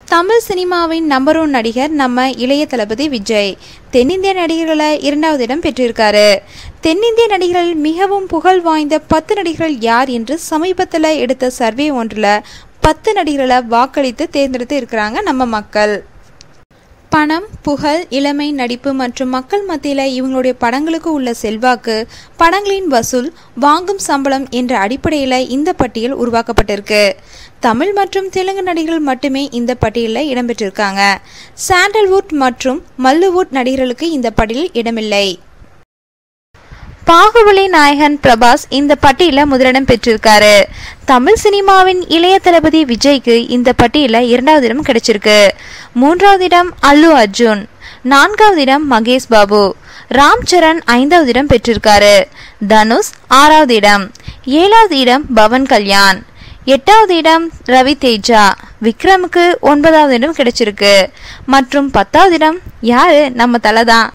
தமிழ் சினிமாவின் number one நடிகர் நம்ம இளைய தளபதி விஜய் தென்னிந்திய நடிகர்களை இரண்டாவது இடம் பெற்றிருக்காரு தென்னிந்திய நடிகர்கள் மிகவும் புகழ் வாய்ந்த பத்து நடிகர்கள் யார் என்று சமீபத்தில் எடுத்த சர்வே ஒன்றில் பத்து நடிகர்களை வாக்களித்து தேர்ந்தெடுத்து இருக்கிறாங்க நம்ம மக்கள் பணம் புகழ் இளமை நடிப்பு மற்றும் மக்கள் மத்தியில் இவங்களுடைய படங்களுக்கு உள்ள செல்வாக்கு படங்களின் வசூல் வாங்கும் சம்பளம் என்ற அடிப்படையில் இந்த பட்டியல் உருவாக்கப்பட்டிருக்கு தமிழ் மற்றும் தெலுங்கு நடிகர்கள் மட்டுமே இந்த பட்டியலில் இடம்பெற்றிருக்காங்க சாண்டல்வுட் மற்றும் மல்லுவுட் நடிகர்களுக்கு இந்த பட்டியலில் இடமில்லை பாகுபலி நாயகன் பிரபாஸ் இந்த பட்டியலில் முதலிடம் பெற்றிருக்காரு தமிழ் சினிமாவின் இளைய தளபதி விஜய்க்கு இந்த பட்டியலில் இரண்டாவது இடம் கிடைச்சிருக்கு மூன்றாவது இடம் அல்லு அர்ஜுன் நான்காவது இடம் மகேஷ் பாபு ராம் சரண் ஐந்தாவது இடம் பெற்றிருக்காரு தனுஷ் ஆறாவது இடம் ஏழாவது இடம் பவன் கல்யாண் எட்டாவது இடம் ரவி தேஜா விக்ரமுக்கு ஒன்பதாவது இடம் கிடைச்சிருக்கு மற்றும் பத்தாவது இடம் யாரு நம்ம தலை தான்